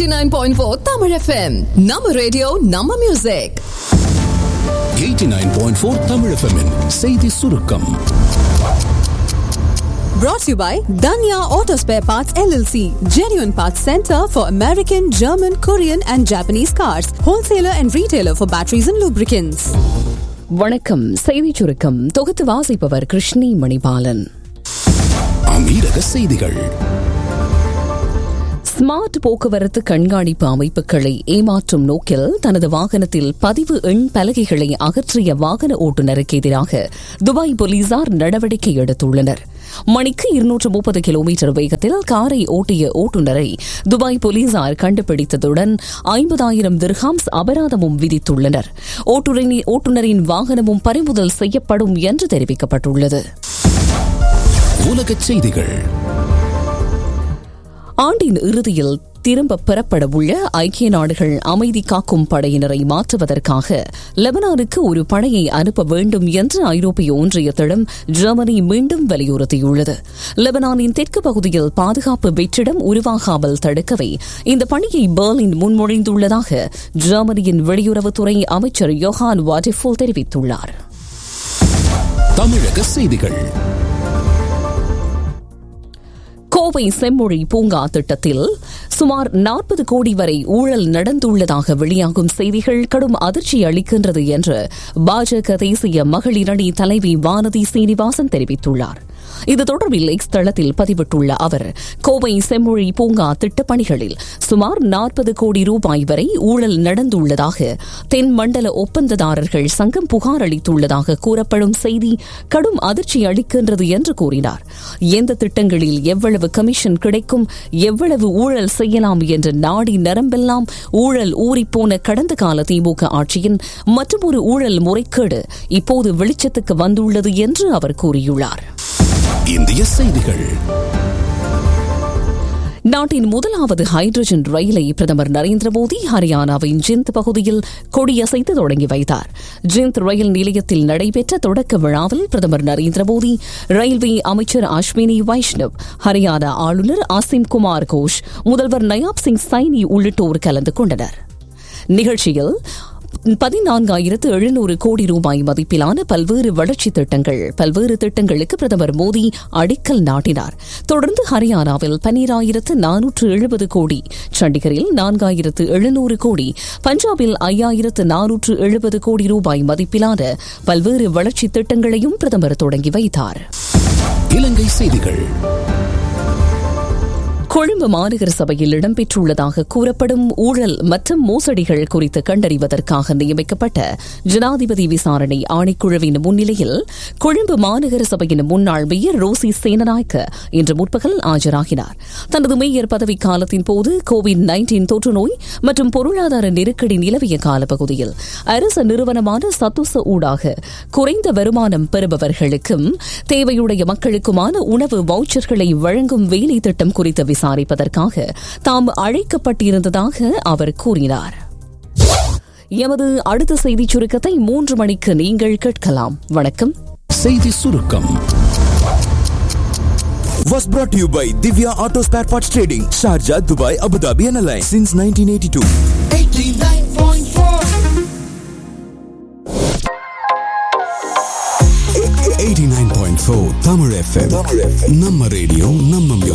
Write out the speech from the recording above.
89.4 Tamil FM. நம்ம radio நம்ம music 89.4 Tamil FM -இன் செய்தி சுருக்கம் brought to you by Danya Auto Spare Parts LLC, genuine parts center for American, German, Korean and Japanese cars, wholesaler and retailer for batteries and lubricants. வணக்கம் செய்திச் சுருக்கம் தொகுத்து வாசிப்பவர் கிருஷ்ணி மணிபாலன் அமீரக செய்திகள் ஸ்மார்ட் போக்குவரத்து கண்காணிப்பு அமைப்புகளை ஏமாற்றும் நோக்கில் தனது வாகனத்தில் பதிவு எண் பலகைகளை அகற்றிய வாகன ஓட்டுநருக்கு எதிராக துபாய் போலீசார் நடவடிக்கை எடுத்துள்ளனர் மணிக்கு இருநூற்று முப்பது கிலோமீட்டர் வேகத்தில் காரை ஓட்டிய ஓட்டுநரை துபாய் போலீசார் கண்டுபிடித்ததுடன் ஐம்பதாயிரம் திர்ஹாம்ஸ் அபராதமும் விதித்துள்ளனர் ஓட்டுநரின் ஓட்டுநரின் வாகனமும் பறிமுதல் செய்யப்படும் என்று தெரிவிக்கப்பட்டுள்ளது உலகச் செய்திகள் ஆண்டின் இறுதியில் திரும்ப பெறப்பட உள்ள ஐக்கிய நாடுகள் அமைதி காக்கும் படையினரை மாற்றுவதற்காக லெபனானுக்கு ஒரு படையை அனுப்ப வேண்டும் என்று ஐரோப்பிய ஒன்றியத்திடம் ஜெர்மனி மீண்டும் வலியுறுத்தியுள்ளது லெபனானின் தெற்கு பகுதியில் பாதுகாப்பு வெற்றிடம் உருவாகாமல் தடுக்கவே இந்த பணியை பெர்லின் முன்மொழிந்துள்ளதாக ஜெர்மனியின் வெளியுறவுத்துறை அமைச்சர் யோஹான் வாடிஃபோல் தெரிவித்துள்ளார் தமிழக செய்திகள் கோவை செம்மொழி பூங்கா திட்டத்தில் சுமார் நாற்பது கோடி வரை ஊழல் நடந்துள்ளதாக வெளியாகும் செய்திகள் கடும் அதிர்ச்சி அளிக்கின்றது என்று பாஜக தேசிய மகளிர் அணி தலைவி வானதி சீனிவாசன் தெரிவித்துள்ளார் இது தொடர்பில் எக்ஸ் தளத்தில் பதிவிட்டுள்ள அவர் கோவை செம்மொழி பூங்கா திட்டப்பணிகளில் சுமார் நாற்பது கோடி ரூபாய் வரை ஊழல் நடந்துள்ளதாக தென் மண்டல ஒப்பந்ததாரர்கள் சங்கம் புகார் அளித்துள்ளதாக கூறப்படும் செய்தி கடும் அதிர்ச்சி அளிக்கின்றது என்று கூறினார் எந்த திட்டங்களில் எவ்வளவு கமிஷன் கிடைக்கும் எவ்வளவு ஊழல் செய்யலாம் என்ற நாடி நரம்பெல்லாம் ஊழல் ஊறிப்போன கடந்த கால திமுக ஆட்சியின் மற்றொரு ஊழல் முறைகேடு இப்போது வெளிச்சத்துக்கு வந்துள்ளது என்று அவர் கூறியுள்ளார் இந்திய செய்திகள் நாட்டின் முதலாவது ஹைட்ரஜன் ரயிலை பிரதமர் நரேந்திர மோடி ஹரியானாவின் ஜிந்த் பகுதியில் கொடியசைத்து தொடங்கி வைத்தார் ஜிந்த் ரயில் நிலையத்தில் நடைபெற்ற தொடக்க விழாவில் பிரதமர் நரேந்திர மோடி ரயில்வே அமைச்சர் அஸ்வினி வைஷ்ணவ் ஹரியானா ஆளுநர் அசிம் குமார் கோஷ் முதல்வர் நயாப் சிங் சைனி உள்ளிட்டோர் கலந்து கொண்டனர் நிகழ்ச்சியில் பதினான்காயிரத்து எழுநூறு கோடி ரூபாய் மதிப்பிலான பல்வேறு வளர்ச்சித் திட்டங்கள் பல்வேறு திட்டங்களுக்கு பிரதமர் மோடி அடிக்கல் நாட்டினார் தொடர்ந்து ஹரியானாவில் பன்னிராயிரத்து நானூற்று எழுபது கோடி சண்டிகரில் நான்காயிரத்து எழுநூறு கோடி பஞ்சாபில் ஐயாயிரத்து நானூற்று எழுபது கோடி ரூபாய் மதிப்பிலான பல்வேறு வளர்ச்சித் திட்டங்களையும் பிரதமர் தொடங்கி வைத்தார் இலங்கை செய்திகள் கொழும்பு மாநகர சபையில் இடம்பெற்றுள்ளதாக கூறப்படும் ஊழல் மற்றும் மோசடிகள் குறித்து கண்டறிவதற்காக நியமிக்கப்பட்ட ஜனாதிபதி விசாரணை ஆணைக்குழுவின் முன்னிலையில் கொழும்பு மாநகர சபையின் முன்னாள் மேயர் ரோசி சேனநாயக்க இன்று முற்பகல் ஆஜராகினார் தனது மேயர் பதவிக் காலத்தின் போது கோவிட் நைன்டீன் தொற்று நோய் மற்றும் பொருளாதார நெருக்கடி நிலவிய காலப்பகுதியில் அரசு நிறுவனமான சத்துச ஊடாக குறைந்த வருமானம் பெறுபவர்களுக்கும் தேவையுடைய மக்களுக்குமான உணவு வவுச்சர்களை வழங்கும் வேலை திட்டம் குறித்த விசாரிப்பதற்காக தாம் அழைக்கப்பட்டிருந்ததாக அவர் கூறினார் எமது அடுத்த செய்திச் சுருக்கத்தை மூன்று மணிக்கு நீங்கள் கேட்கலாம் வணக்கம் செய்தி சுருக்கம் was brought to you by Divya Auto Spare Parts Trading, Sharjah, Dubai, Abu Dhabi and Alliance since 1982. 89.4 Tamil FM. நம்ம ரேடியோ நம்ம